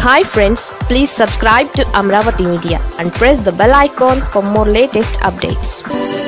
Hi friends please subscribe to Amaravati media and press the bell icon for more latest updates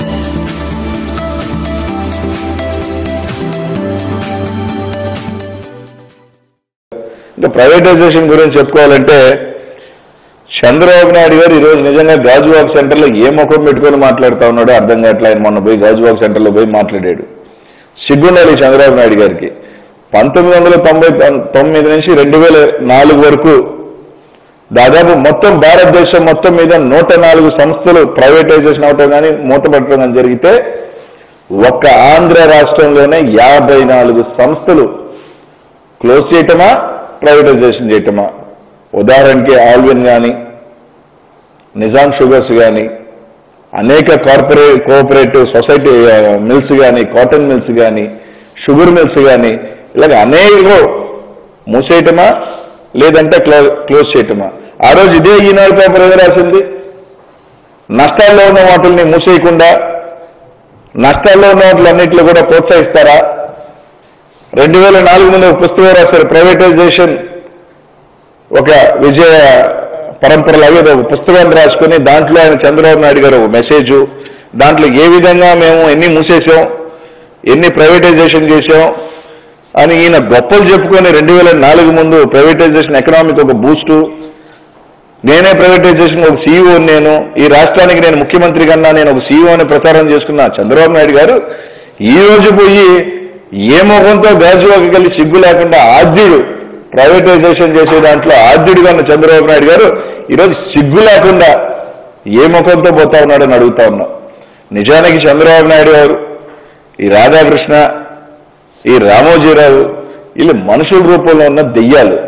ఇంకా privatisation గురించి చెప్పుకోవాలంటే చంద్రబాబు నాయుడు గారు ఈరోజు నిజంగా గాజువాక్ సెంటర్లో ఏ ముఖం పెట్టుకొని మాట్లాడుతూ ఉన్నాడో అర్థం కావట్లే ఆయన మొన్న పోయి గాజువాక్ సెంటర్లో పోయి మాట్లాడాడు సిగ్గుండాలి చంద్రబాబు నాయుడు గారికి పంతొమ్మిది వందల తొంభై తొమ్మిది నుంచి రెండు వేల నాలుగు వరకు దాదాపు మొత్తం భారతదేశం మొత్తం మీద నూట నాలుగు సంస్థలు ప్రైవేటైజేషన్ అవటం కానీ మూతపట్టడం కానీ జరిగితే ఒక్క ఆంధ్ర రాష్ట్రంలోనే యాభై నాలుగు సంస్థలు క్లోజ్ చేయటమా ప్రైవేటైజేషన్ చేయటమా ఉదాహరణకి ఆల్విన్ కానీ నిజాం షుగర్స్ కానీ అనేక కార్పొరేట్ కోఆపరేటివ్ సొసైటీ ఆ, మిల్స్ కానీ కాటన్ మిల్స్ కానీ షుగర్ మిల్స్ కానీ ఇలాగ అనేక మూసేయటమా లేదంటే క్లో క్లోజ్ చేయటమా ఆ రోజు ఇదే ఈనాడు పేపర్ ఏదో రాసింది నష్టాల్లో ఉన్న వాటిని మూసేయకుండా నష్టాల్లో ఉన్న వాటిలన్నింటిలో కూడా ప్రోత్సహిస్తారా రెండు వేల నాలుగు ముందు ఒక పుస్తకం రాశారు ప్రైవేటైజేషన్ ఒక విజయ పరంపరలాగా ఏదో ఒక పుస్తకాన్ని రాసుకొని దాంట్లో ఆయన చంద్రబాబు నాయుడు గారు ఒక మెసేజ్ దాంట్లో ఏ విధంగా మేము ఎన్ని మూసేసాం ఎన్ని ప్రైవేటైజేషన్ చేసాం అని ఈయన గొప్పలు చెప్పుకొని రెండు వేల నాలుగు ముందు ప్రైవేటైజేషన్ ఎకనామిక్ ఒక బూస్టు నేనే ప్రైవేటైజేషన్ ఒక సీఈఓ నేను ఈ రాష్ట్రానికి నేను ముఖ్యమంత్రి కన్నా నేను ఒక సీఈఓ అని ప్రచారం చేసుకున్న చంద్రబాబు నాయుడు గారు ఈ రోజు పోయి ఏ ముఖంతో గాజువాకి కలిసి సిగ్గు లేకుండా ఆద్యుడు ప్రైవేటైజేషన్ చేసే దాంట్లో ఆద్యుడిగా ఉన్న చంద్రబాబు నాయుడు గారు ఈరోజు సిగ్గు లేకుండా ఏ ముఖంతో పోతా ఉన్నాడని అడుగుతా ఉన్నాం నిజానికి చంద్రబాబు నాయుడు గారు ఈ రాధాకృష్ణ ఈ రామోజీరావు వీళ్ళు మనుషుల రూపంలో ఉన్న దెయ్యాలు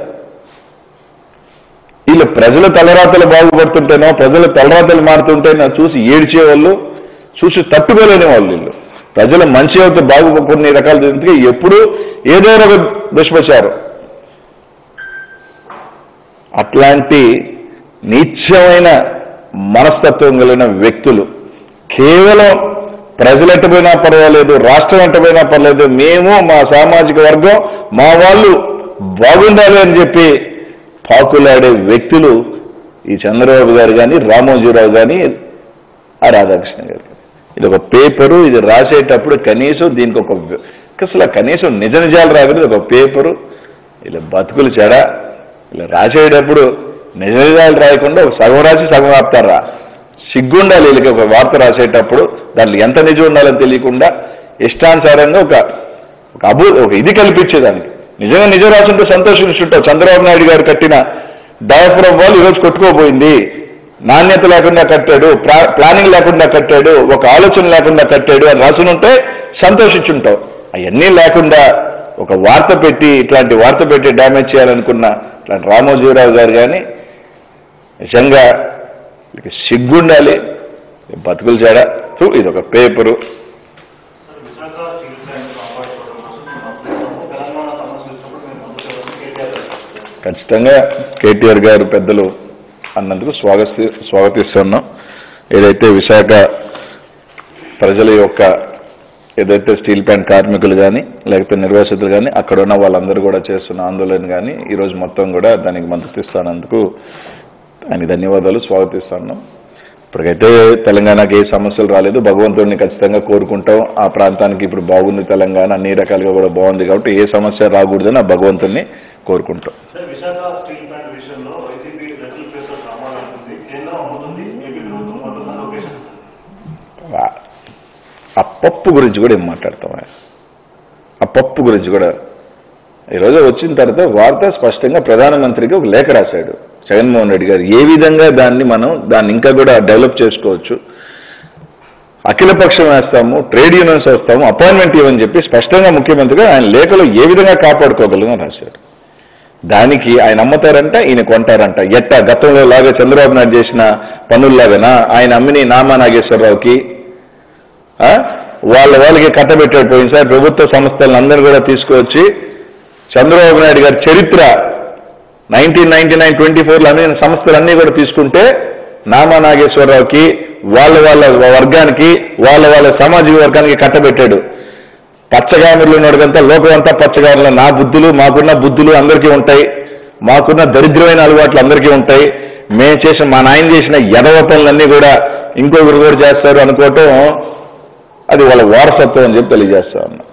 వీళ్ళు ప్రజల తలరాతలు బాగుపడుతుంటేనో ప్రజల తలరాతలు మారుతుంటేనో చూసి ఏడ్చే వాళ్ళు చూసి తట్టుకోలేని వాళ్ళు వీళ్ళు ప్రజల మంచి అవుతే బాగు కొన్ని రకాల ఎందుకంటే ఎప్పుడు ఏదో ఒక దుష్ప్రచారం అట్లాంటి నీచమైన మనస్తత్వం కలిగిన వ్యక్తులు కేవలం ప్రజలు ఎట్టపోయినా పర్వాలేదు రాష్ట్రం ఎట్టపోయినా పర్లేదు మేము మా సామాజిక వర్గం మా వాళ్ళు బాగుండాలి అని చెప్పి పాకులాడే వ్యక్తులు ఈ చంద్రబాబు గారు కానీ రామోజీరావు కానీ ఆ రాధాకృష్ణ గారు కానీ. ఇది ఒక పేపరు ఇది రాసేటప్పుడు కనీసం దీనికి ఒక వ్య- అసలు కనీసం నిజ నిజాలు రాకూడదు ఒక పేపరు ఇలా బతుకులు చెడ ఇలా రాసేటప్పుడు నిజ నిజాలు రాయకుండా ఒక సగం రాసి సగం ఆపుతారా సిగ్గుండాలి వీళ్ళకి ఒక వార్త రాసేటప్పుడు దాంట్లో ఎంత నిజం ఉండాలని తెలియకుండా ఇష్టానుసారంగా ఒక ఒక అభూ ఒక ఇది కల్పించేదానికి నిజంగా నిజం రాసుంటే సంతోషిస్తుంటావు చంద్రబాబు నాయుడు గారు కట్టిన డయాఫ్రమ్ వాళ్ళు ఈరోజు కొట్టుకోపోయింది నాణ్యత లేకుండా కట్టాడు ప్లా- ప్లానింగ్ లేకుండా కట్టాడు ఒక ఆలోచన లేకుండా కట్టాడు అని రాసునుంటే సంతోషించుంటావు అవన్నీ లేకుండా ఒక వార్త పెట్టి ఇట్లాంటి వార్త పెట్టి డ్యామేజ్ చేయాలనుకున్న ఇట్లాంటి రామోజీరావు గారు కానీ నిజంగా వీళ్ళకి సిగ్గుండాలి బతుకులు చేయడా ఇది ఒక paper sir Visakha steel plant కాపాడుకోవడం కోసం మేము అప్లైస్తాము తెలంగాణ సమస్య వచ్చినప్పుడు మేము ముందుకు వచ్చి కేటీఆర్ గారు ఖచ్చితంగా కేటీఆర్ గారు పెద్దలు అన్నందుకు స్వాగతి స్వాగతిస్తున్నాం ఏదైతే విశాఖ ప్రజల యొక్క ఏదైతే స్టీల్ ప్లాంట్ కార్మికులు కానీ లేకపోతే నిర్వాసితులు కానీ అక్కడ ఉన్న వాళ్ళందరూ కూడా చేస్తున్న ఆందోళన కానీ ఈరోజు మొత్తం కూడా దానికి మద్దతు ఇస్తానందుకు ఆయనకి ధన్యవాదాలు స్వాగతిస్తున్నాం ఇప్పటికైతే తెలంగాణకి ఏ సమస్యలు రాలేదు భగవంతుడిని ఖచ్చితంగా కోరుకుంటాం ఆ ప్రాంతానికి ఇప్పుడు బాగుంది తెలంగాణ అన్ని రకాలుగా కూడా బాగుంది కాబట్టి ఏ సమస్య రాకూడదని ఆ భగవంతుడిని కోరుకుంటాం సార్ విశాఖ స్టీల్ ప్లాంట్ విషయంలో వైసీపీ రెడ్డి పేరుతో డ్రామా నడుతుంది కేంద్రం అమ్ముతుంది ఏపీ ప్రభుత్వం కొంటున్న లొకేషన్ ఆ- ఆ పప్పు గురించి కూడా ఏం మాట్లాడతాం ఆయన. ఆ పప్పు గురించి కూడా ఈరోజు వచ్చిన తర్వాత వార్త స్పష్టంగా ప్రధానమంత్రికి ఒక లేఖ రాశాడు జగన్మోహన్ రెడ్డి గారు ఏ విధంగా దాన్ని మనం దాన్ని ఇంకా కూడా డెవలప్ చేసుకోవచ్చు అఖిలపక్షం వేస్తాము ట్రేడ్ యూనియన్స్ వేస్తాము అపాయింట్మెంట్ ఇవ్వని చెప్పి స్పష్టంగా ముఖ్యమంత్రిగా ఆయన లేఖలో ఏ విధంగా కాపాడుకోగలం అని రాశాడు దానికి ఆయన అమ్ముతారంట ఈయన కొంటారంట ఎట్ట గతంలో లాగా చంద్రబాబు నాయుడు చేసిన పనుల్లాగానా ఆయన అమ్మిని నామా నాగేశ్వరరావుకి ఆ? వాళ్ళ వాళ్ళకి కట్టబెట్టాడు పోయినసారి ప్రభుత్వ సంస్థలను అందరూ కూడా తీసుకువచ్చి చంద్రబాబు నాయుడు గారి చరిత్ర నైన్టీన్ నైన్టీ నైన్ ట్వంటీ ఫోర్లో అన్ని సంస్థలన్నీ కూడా తీసుకుంటే నామా నాగేశ్వరరావుకి వాళ్ళ వాళ్ళ వర్గానికి వాళ్ళ వాళ్ళ సామాజిక వర్గానికి కట్టబెట్టాడు పచ్చగాములు ఉన్నోడికంతా లోకం అంతా పచ్చగాములు నా బుద్ధులు మాకున్న బుద్ధులు అందరికీ ఉంటాయి మాకున్న దరిద్రమైన అలవాట్లు అందరికీ ఉంటాయి మేము చేసిన మా నాయన చేసిన ఎదవ పనులన్నీ కూడా ఇంకొకరు కూడా చేస్తారు అనుకోవటం అది వాళ్ళ వారసత్వం అని చెప్పి తెలియజేస్తా ఉన్నా